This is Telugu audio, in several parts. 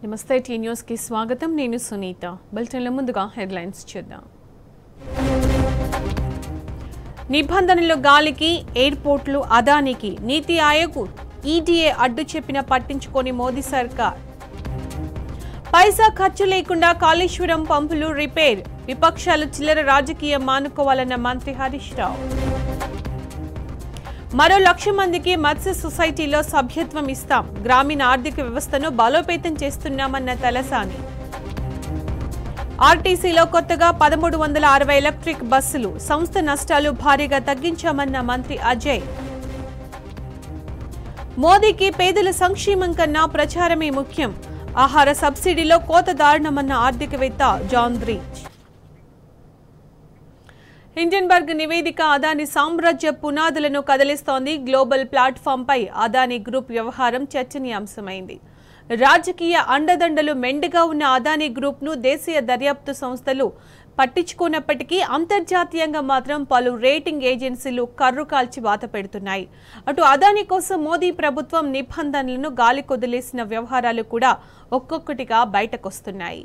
నమస్తే టీ న్యూస్కి స్వాగతం నేను సునీత బులెటిన్ల ముందుగా హెడ్లైన్స్ చూద్దాం నిబంధనలు గాలికి ఎయిర్పోర్ట్లు అదానికి నీతి ఆయోగ్ ఈడీఏ అడ్డు చెప్పిన పట్టించుకొని మోదీ సర్కార్ పైసా ఖర్చు లేకుండా కాళేశ్వరం పంపులు రిపేర్ విపక్షాలు చిల్లర రాజకీయం మానుకోవాలన్న మంత్రి హరీష్ రావు మరో లక్ష మందికి మత్స్య సొసైటీలో సభ్యత్వం ఇస్తాం గ్రామీణ ఆర్థిక వ్యవస్థను బలోపేతం చేస్తున్నామన్న తలసాని ఆర్టీసీలో కొత్తగా పదమూడు వందల అరవై ఎలక్ట్రిక్ బస్సులు సంస్థ నష్టాలు భారీగా తగ్గించామన్న మంత్రి అజయ్ మోదీకి పేదల సంక్షేమం కన్నా ప్రచారమే ముఖ్యం ఆహార సబ్సిడీలో కోత దారుణమన్న ఆర్థికవేత్త జాన్ ద్రీచ్ హిండెన్బర్గ్ నివేదిక అదాని సామ్రాజ్య పునాదులను కదిలిస్తోంది గ్లోబల్ ప్లాట్ఫామ్పై అదాని గ్రూప్ వ్యవహారం చర్చనీయాంశమైంది రాజకీయ అండదండలు మెండుగా ఉన్న అదాని గ్రూప్ను దేశీయ దర్యాప్తు సంస్థలు పట్టించుకున్నప్పటికీ అంతర్జాతీయంగా మాత్రం పలు రేటింగ్ ఏజెన్సీలు కర్రు కాల్చి వాత పెడుతున్నాయి అటు అదాని కోసం మోదీ ప్రభుత్వం నిబంధనలను గాలి కొదిలేసిన వ్యవహారాలు కూడా ఒక్కొక్కటిగా బయటకొస్తున్నాయి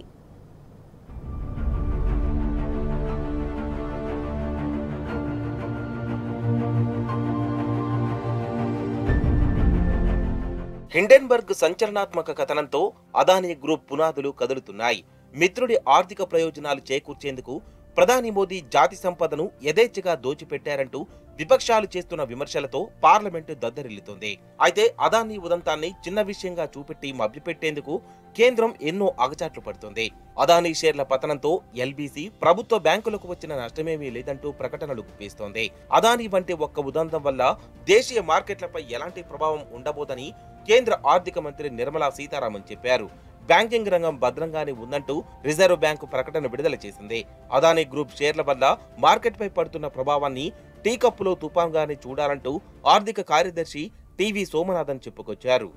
హిండెన్బర్గ్ సంచలనాత్మక కథనంతో అదానీ గ్రూప్ పునాదులు కదులుతున్నాయి మిత్రుడి ఆర్థిక ప్రయోజనాలు చేకూర్చేందుకు ప్రధాని మోదీ జాతి సంపదను యథేచ్ఛగా దోచిపెట్టారంటూ విపక్షాలు చేస్తున్న విమర్శలతో పార్లమెంటు దద్దరిల్లుతోంది అయితే అదానీ ఉదంతాన్ని చిన్న విషయంగా చూపెట్టి మభ్యపెట్టేందుకు కేంద్రం ఎన్నో అగచాట్లు పడుతోంది అదానీ షేర్ల పతనంతో ఎల్బీసీ ప్రభుత్వ బ్యాంకులకు వచ్చిన నష్టమేమీ లేదంటూ ప్రకటనలు గుప్పిస్తోంది అదానీ వంటి ఒక్క ఉదంతం వల్ల దేశీయ మార్కెట్లపై ఎలాంటి ప్రభావం ఉండబోదని కేంద్ర ఆర్థిక మంత్రి నిర్మలా సీతారామన్ చెప్పారు బ్యాంకింగ్ రంగం భద్రంగానే ఉందంటూ రిజర్వ్ బ్యాంకు ప్రకటన విడుదల చేసింది అదానీ గ్రూప్ షేర్ల వల్ల మార్కెట్పై పడుతున్న ప్రభావాన్ని టీ కప్పులో తుఫాన్గానే చూడాలంటూ ఆర్థిక కార్యదర్శి టీవీ సోమనాథన్ చెప్పుకొచ్చారు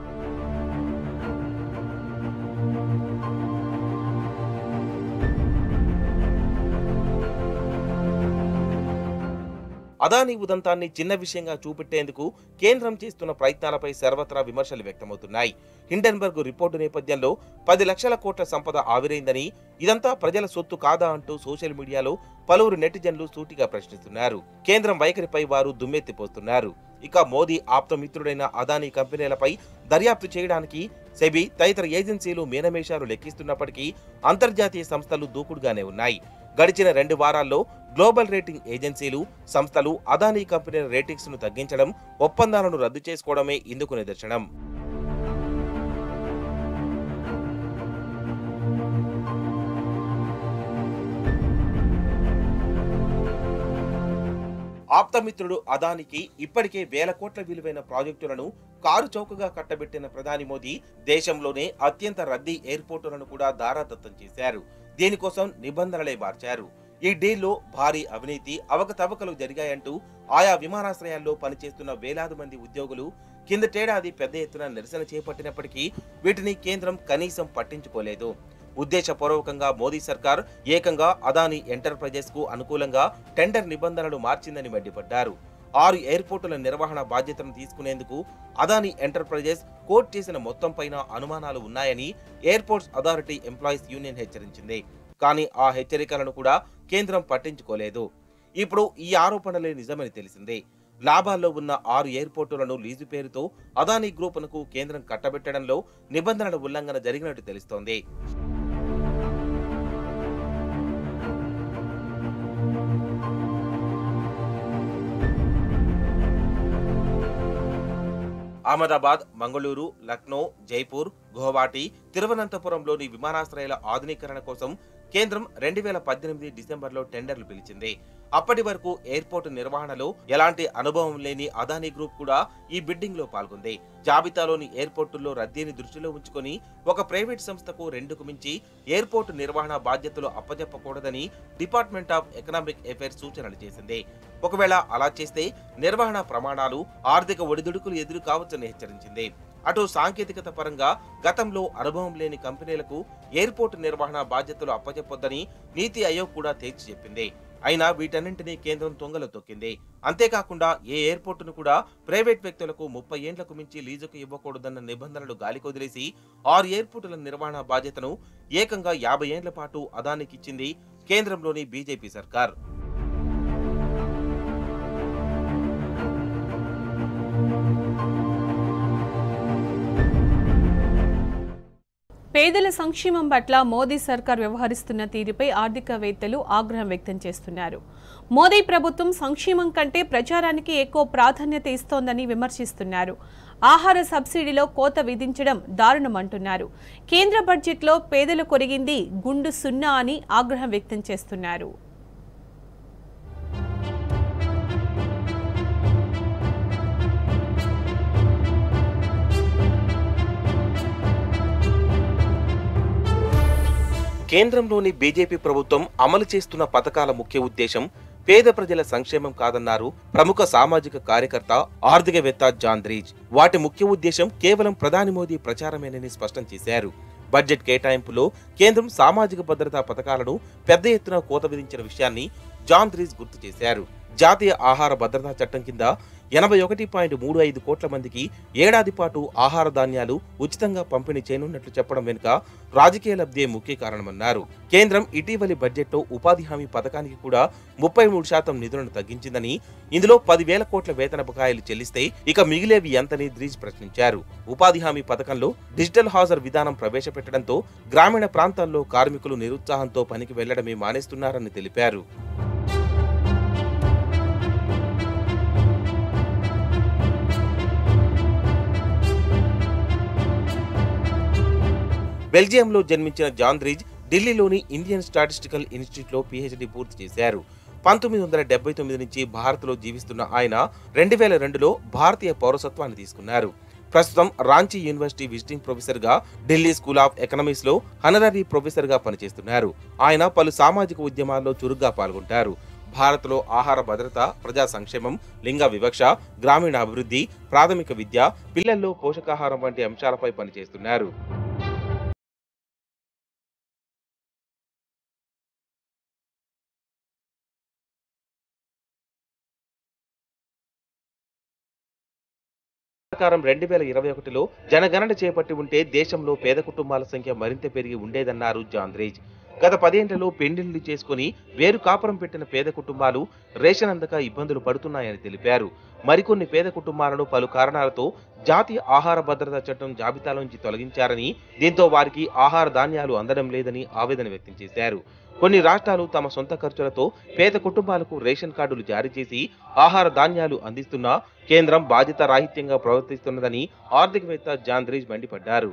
అదానీ ఉదంతాన్ని చిన్న విషయంగా చూపెట్టేందుకు కేంద్రం చేస్తున్న ప్రయత్నాలపై సర్వత్రా విమర్శలు వ్యక్తమవుతున్నాయి హిండెన్బర్గ్ రిపోర్టు నేపథ్యంలో పది లక్షల కోట్ల సంపద ఆవిరైందని ఇదంతా ప్రజల సొత్తు కాదా అంటూ సోషల్ మీడియాలో పలువురు నెటిజన్లు సూటిగా ప్రశ్నిస్తున్నారు కేంద్రం వైఖరిపై వారు దుమ్మెత్తిపోస్తున్నారు ఇక మోదీ ఆప్తమిత్రుడైన అదానీ కంపెనీలపై దర్యాప్తు చేయడానికి సెబీ తదితర ఏజెన్సీలు మీనమేషాలు లెక్కిస్తున్నప్పటికీ అంతర్జాతీయ సంస్థలు దూకుడుగానే ఉన్నాయి గడిచిన రెండు వారాల్లో గ్లోబల్ రేటింగ్ ఏజెన్సీలు సంస్థలు అదానీ కంపెనీల రేటింగ్స్ ను తగ్గించడం ఒప్పందాలను రద్దు చేసుకోవడమే ఇందుకు నిదర్శనం ఆప్తమిత్రుడు అదానికి ఇప్పటికే వేల కోట్ల విలువైన ప్రాజెక్టులను కారు చౌకగా కట్టబెట్టిన ప్రధాని మోదీ దేశంలోనే అత్యంత రద్దీ ఎయిర్పోర్టులను కూడా దారాదత్తం చేశారు దీనికోసం నిబంధనలే మార్చారు ఈ డీల్లో భారీ అవినీతి అవకతవకలు జరిగాయంటూ ఆయా విమానాశ్రయాల్లో పనిచేస్తున్న వేలాది మంది ఉద్యోగులు కిందటేడాది పెద్ద ఎత్తున నిరసన చేపట్టినప్పటికీ వీటిని కేంద్రం కనీసం పట్టించుకోలేదు ఉద్దేశపూర్వకంగా మోదీ సర్కార్ ఏకంగా అదానీ ఎంటర్ప్రైజెస్ కు అనుకూలంగా టెండర్ నిబంధనలు మార్చిందని మండిపడ్డారు ఆరు ఎయిర్పోర్టుల నిర్వహణ బాధ్యతను తీసుకునేందుకు అదానీ ఎంటర్ప్రైజెస్ కోట్ చేసిన మొత్తం పైన అనుమానాలు ఉన్నాయని ఎయిర్పోర్ట్స్ అథారిటీ ఎంప్లాయీస్ యూనియన్ హెచ్చరించింది కానీ ఆ హెచ్చరికలను కూడా కేంద్రం పట్టించుకోలేదు ఇప్పుడు ఈ ఆరోపణలే నిజమని తెలిసింది లాభాల్లో ఉన్న ఆరు ఎయిర్పోర్టులను లీజు పేరుతో అదానీ గ్రూపునకు కేంద్రం కట్టబెట్టడంలో నిబంధనల ఉల్లంఘన జరిగినట్టు తెలుస్తోంది అహ్మదాబాద్ మంగళూరు లక్నో జైపూర్ గువాహటి తిరువనంతపురంలోని విమానాశ్రయాల ఆధునీకరణ కోసం కేంద్రం రెండు వేల పద్దెనిమిది డిసెంబర్లో టెండర్లు పిలిచింది అప్పటి వరకు ఎయిర్పోర్ట్ నిర్వహణలో ఎలాంటి అనుభవం లేని అదానీ గ్రూప్ కూడా ఈ బిడ్డింగ్ లో పాల్గొంది జాబితాలోని ఎయిర్పోర్టుల్లో రద్దీని దృష్టిలో ఉంచుకొని ఒక ప్రైవేట్ సంస్థకు రెండుకు మించి ఎయిర్పోర్టు నిర్వహణ బాధ్యతలు అప్పజెప్పకూడదని డిపార్ట్మెంట్ ఆఫ్ ఎకనామిక్ అఫైర్స్ సూచనలు చేసింది ఒకవేళ అలా చేస్తే నిర్వహణ ప్రమాణాలు ఆర్థిక ఒడిదుడుకులు ఎదురు కావచ్చని హెచ్చరించింది అటు సాంకేతికత పరంగా గతంలో అనుభవం లేని కంపెనీలకు ఎయిర్పోర్ట్ నిర్వహణ బాధ్యతలు అప్పచెప్పొద్దని నీతి ఆయోగ్ కూడా తేల్చి చెప్పింది అయినా వీటన్నింటినీ కేంద్రం తొంగలో తొక్కింది అంతేకాకుండా ఏ ఎయిర్పోర్టును కూడా ప్రైవేట్ వ్యక్తులకు ముప్పై ఏండ్లకు మించి లీజుకు ఇవ్వకూడదన్న నిబంధనలు గాలికొదిలేసి ఆరు ఎయిర్పోర్టుల నిర్వహణ బాధ్యతను ఏకంగా యాభై ఏండ్ల పాటు అదానికిచ్చింది కేంద్రంలోని బీజేపీ సర్కార్ పేదల సంక్షేమం పట్ల మోదీ సర్కార్ వ్యవహరిస్తున్న తీరుపై ఆర్థికవేత్తలు ఆగ్రహం వ్యక్తం చేస్తున్నారు మోదీ ప్రభుత్వం సంక్షేమం కంటే ప్రచారానికి ఎక్కువ ప్రాధాన్యత ఇస్తోందని విమర్శిస్తున్నారు ఆహార సబ్సిడీలో కోత విధించడం దారుణమంటున్నారు కేంద్ర బడ్జెట్లో పేదలు కొరిగింది గుండు సున్నా అని ఆగ్రహం వ్యక్తం చేస్తున్నారు కేంద్రంలోని బీజేపీ ప్రభుత్వం అమలు చేస్తున్న పథకాల ముఖ్య ఉద్దేశం పేద ప్రజల సంక్షేమం కాదన్నారు ప్రముఖ సామాజిక కార్యకర్త ఆర్థికవేత్త జాన్ ద్రీజ్ వాటి ముఖ్య ఉద్దేశం కేవలం ప్రధాని మోదీ ప్రచారమేనని స్పష్టం చేశారు బడ్జెట్ కేటాయింపులో కేంద్రం సామాజిక భద్రతా పథకాలను పెద్ద ఎత్తున కోత విధించిన విషయాన్ని జాన్ ద్రీజ్ గుర్తు చేశారు జాతీయ ఆహార భద్రతా చట్టం కింద ఎనభై ఒకటి పాయింట్ మూడు ఐదు కోట్ల మందికి ఏడాది పాటు ఆహార ధాన్యాలు ఉచితంగా పంపిణీ చేయనున్నట్లు చెప్పడం వెనుక రాజకీయ లబ్ధే ముఖ్య కారణమన్నారు కేంద్రం ఇటీవలి బడ్జెట్లో ఉపాధి హామీ పథకానికి కూడా ముప్పై మూడు శాతం నిధులను తగ్గించిందని ఇందులో పదివేల కోట్ల వేతన బకాయిలు చెల్లిస్తే ఇక మిగిలేవి ఎంతని ద్రీజ్ ప్రశ్నించారు ఉపాధి హామీ పథకంలో డిజిటల్ హాజర్ విధానం ప్రవేశపెట్టడంతో గ్రామీణ ప్రాంతాల్లో కార్మికులు నిరుత్సాహంతో పనికి వెళ్లడమే మానేస్తున్నారని తెలిపారు బెల్జియంలో జన్మించిన జాన్ ద్రీజ్ ఢిల్లీలోని ఇండియన్ స్టాటిస్టికల్ ఇన్స్టిట్యూట్లో పీహెచ్డీ పూర్తి చేశారు పంతొమ్మిది వందల డెబ్బై తొమ్మిది నుంచి భారత్లో జీవిస్తున్న ఆయన రెండు వేల రెండులో భారతీయ పౌరసత్వాన్ని తీసుకున్నారు ప్రస్తుతం రాంచీ యూనివర్సిటీ విజిటింగ్ ప్రొఫెసర్ గా ఢిల్లీ స్కూల్ ఆఫ్ ఎకనామిక్స్ లో హనరరీ ప్రొఫెసర్ గా పనిచేస్తున్నారు ఆయన పలు సామాజిక ఉద్యమాల్లో చురుగ్గా పాల్గొంటారు భారత్లో ఆహార భద్రత ప్రజా సంక్షేమం లింగ వివక్ష గ్రామీణ అభివృద్ధి ప్రాథమిక విద్య పిల్లల్లో పోషకాహారం వంటి అంశాలపై పనిచేస్తున్నారు ప్రకారం రెండు వేల ఇరవై ఒకటిలో జనగణన చేపట్టి ఉంటే దేశంలో పేద కుటుంబాల సంఖ్య మరింత పెరిగి ఉండేదన్నారు జాంద్రేజ్ గత పదేళ్లలో పెండిళ్లు చేసుకుని వేరు కాపురం పెట్టిన పేద కుటుంబాలు రేషన్ అందక ఇబ్బందులు పడుతున్నాయని తెలిపారు మరికొన్ని పేద కుటుంబాలను పలు కారణాలతో జాతీయ ఆహార భద్రతా చట్టం జాబితాలోంచి తొలగించారని దీంతో వారికి ఆహార ధాన్యాలు అందడం లేదని ఆవేదన వ్యక్తం చేశారు కొన్ని రాష్ట్రాలు తమ సొంత ఖర్చులతో పేద కుటుంబాలకు రేషన్ కార్డులు జారీ చేసి ఆహార ధాన్యాలు అందిస్తున్నా కేంద్రం బాధ్యత రాహిత్యంగా ప్రవర్తిస్తున్నదని ఆర్థికవేత్త జాంద్రీజ్ మండిపడ్డారు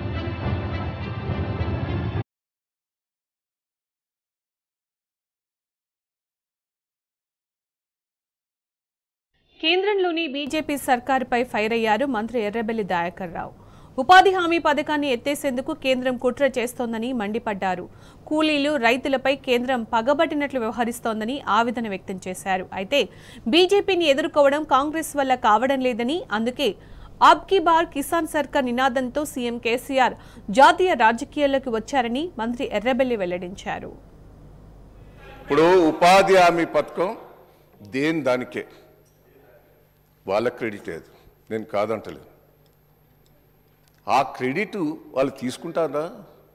కేంద్రంలోని బీజేపీ సర్కారుపై ఫైర్ అయ్యారు మంత్రి ఎర్రబెల్లి దయాకర్ రావు ఉపాధి హామీ పథకాన్ని ఎత్తేసేందుకు కేంద్రం కుట్ర చేస్తోందని మండిపడ్డారు కూలీలు రైతులపై కేంద్రం పగబట్టినట్లు వ్యవహరిస్తోందని ఆవేదన వ్యక్తం చేశారు అయితే బీజేపీని ఎదుర్కోవడం కాంగ్రెస్ వల్ల కావడం లేదని అందుకే ఆబ్ కీ బార్ కిసాన్ సర్కార్ నినాదంతో సీఎం కేసీఆర్ జాతీయ రాజకీయాల్లోకి వచ్చారని మంత్రి ఎర్రబెల్లి వెల్లడించారు ఇప్పుడు ఉపాధి హామీ పథకం దేని దానికే వాళ్ళ క్రెడిట్ లేదు నేను కాదంటలేదు ఆ క్రెడిట్ వాళ్ళు తీసుకుంటారా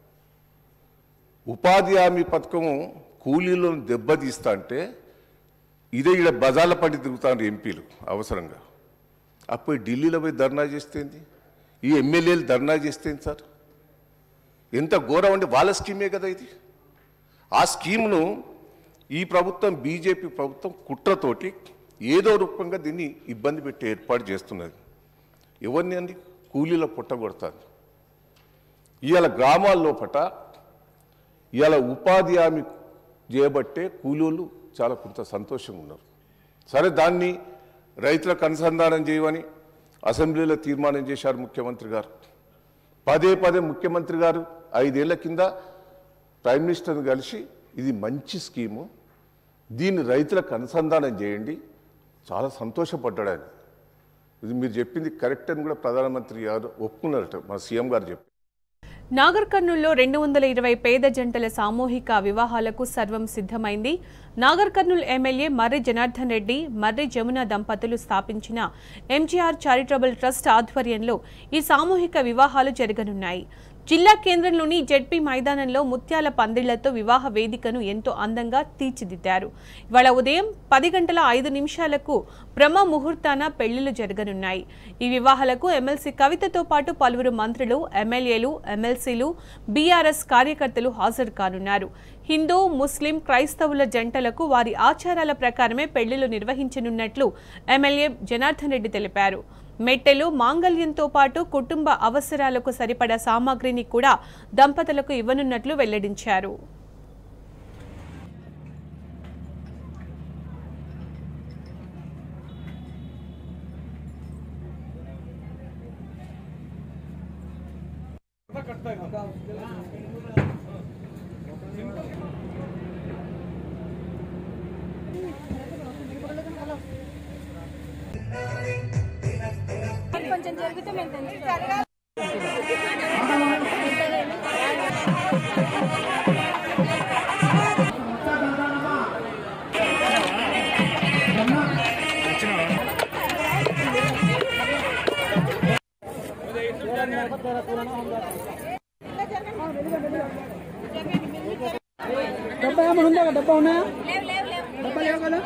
ఉపాధి హామీ పథకం కూలీలను దెబ్బతీస్తా అంటే ఇదే ఇక్కడ బజార్ల పడి తిరుగుతారు ఎంపీలు అవసరంగా అప్పుడు ఢిల్లీలో పోయి ధర్నా చేస్తేంది ఈ ఎమ్మెల్యేలు ధర్నా చేస్తేంది సార్ ఎంత ఘోరం అంటే వాళ్ళ స్కీమే కదా ఇది ఆ స్కీమ్ను ఈ ప్రభుత్వం బీజేపీ ప్రభుత్వం కుట్రతోటి ఏదో రూపంగా దీన్ని ఇబ్బంది పెట్టి ఏర్పాటు చేస్తున్నది ఎవరిని అండి కూలీల పుట్టగొడుతుంది ఇవాళ గ్రామాల లోపట ఇవాళ ఉపాధి హామీ చేయబట్టే కూలీలు చాలా కొంత సంతోషంగా ఉన్నారు సరే దాన్ని రైతులకు అనుసంధానం చేయమని అసెంబ్లీలో తీర్మానం చేశారు ముఖ్యమంత్రి గారు పదే పదే ముఖ్యమంత్రి గారు ఐదేళ్ల కింద ప్రైమ్ మినిస్టర్ని కలిసి ఇది మంచి స్కీము దీన్ని రైతులకు అనుసంధానం చేయండి చాలా సంతోషపడ్డాడు ఆయన ఇది మీరు చెప్పింది కరెక్ట్ అని కూడా ప్రధానమంత్రి గారు ఒప్పుకున్నారట మా సీఎం గారు చెప్పి నాగర్ కర్నూల్లో రెండు వందల ఇరవై పేద జంటల సామూహిక వివాహాలకు సర్వం సిద్ధమైంది నాగర్ కర్నూల్ ఎమ్మెల్యే మర్రి జనార్దన్ రెడ్డి మర్రి జమున దంపతులు స్థాపించిన ఎంజీఆర్ చారిటబుల్ ట్రస్ట్ ఆధ్వర్యంలో ఈ సామూహిక వివాహాలు జరగనున్నాయి జిల్లా కేంద్రంలోని జెడ్పీ మైదానంలో ముత్యాల పందిళ్లతో వివాహ వేదికను ఎంతో అందంగా తీర్చిదిద్దారు ఇవాళ ఉదయం పది గంటల ఐదు నిమిషాలకు బ్రహ్మ ముహూర్తాన పెళ్లిళ్లు జరగనున్నాయి ఈ వివాహాలకు ఎమ్మెల్సీ కవితతో పాటు పలువురు మంత్రులు ఎమ్మెల్యేలు ఎమ్మెల్సీలు బీఆర్ఎస్ కార్యకర్తలు హాజరు కానున్నారు హిందూ ముస్లిం క్రైస్తవుల జంటలకు వారి ఆచారాల ప్రకారమే పెళ్లిళ్లు నిర్వహించనున్నట్లు ఎమ్మెల్యే జనార్దన్ రెడ్డి తెలిపారు మెట్టెలు మాంగళ్యంతో పాటు కుటుంబ అవసరాలకు సరిపడా సామాగ్రిని కూడా దంపతులకు ఇవ్వనున్నట్లు వెల్లడించారు కొంచెం జరిగితే మేము తెంచుతాం డబ్బా ఏమైనా ఉందా డబ్బా ఉన్నాయా డబ్బా లేవు కదా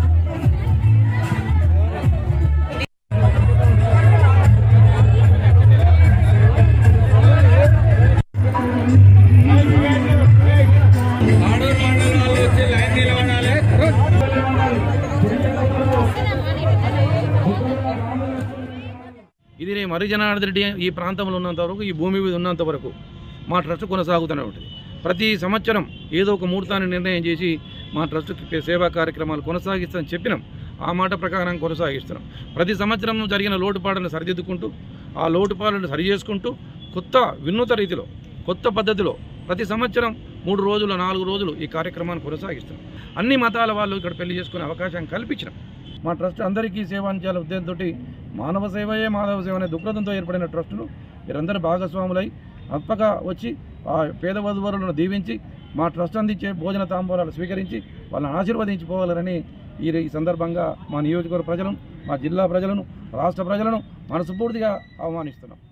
ఇది నేను మర్రి జనార్దన్ రెడ్డి ఈ ప్రాంతంలో ఉన్నంత వరకు ఈ భూమి మీద ఉన్నంత వరకు మా ట్రస్ట్ కొనసాగుతూనే ఉంటుంది ప్రతి సంవత్సరం ఏదో ఒక ముహూర్తాన్ని నిర్ణయం చేసి మా ట్రస్ట్ సేవా కార్యక్రమాలు కొనసాగిస్తామని చెప్పినాం ఆ మాట ప్రకారం కొనసాగిస్తున్నాం ప్రతి సంవత్సరం జరిగిన లోటుపాట్లను సరిదిద్దుకుంటూ ఆ లోటుపాట్లను సరి చేసుకుంటూ కొత్త వినూత రీతిలో కొత్త పద్ధతిలో ప్రతి సంవత్సరం మూడు రోజులు నాలుగు రోజులు ఈ కార్యక్రమాన్ని కొనసాగిస్తున్నాం అన్ని మతాల వాళ్ళు ఇక్కడ పెళ్లి చేసుకునే అవకాశం కల్పించినాం మా ట్రస్ట్ అందరికీ సేవ అందించాల ఉద్దేశంతో మానవ సేవయే మాధవ సేవ అనే దృక్పథంతో ఏర్పడిన ట్రస్టును మీరందరూ భాగస్వాములై తప్పక వచ్చి ఆ పేద వధువరులను దీవించి మా ట్రస్ట్ అందించే భోజన తాంబూలాలు స్వీకరించి వాళ్ళని ఆశీర్వదించిపోవాలని ఈ ఈ సందర్భంగా మా నియోజకవర్గ ప్రజలను మా జిల్లా ప్రజలను రాష్ట్ర ప్రజలను మనస్ఫూర్తిగా ఆహ్వానిస్తున్నాం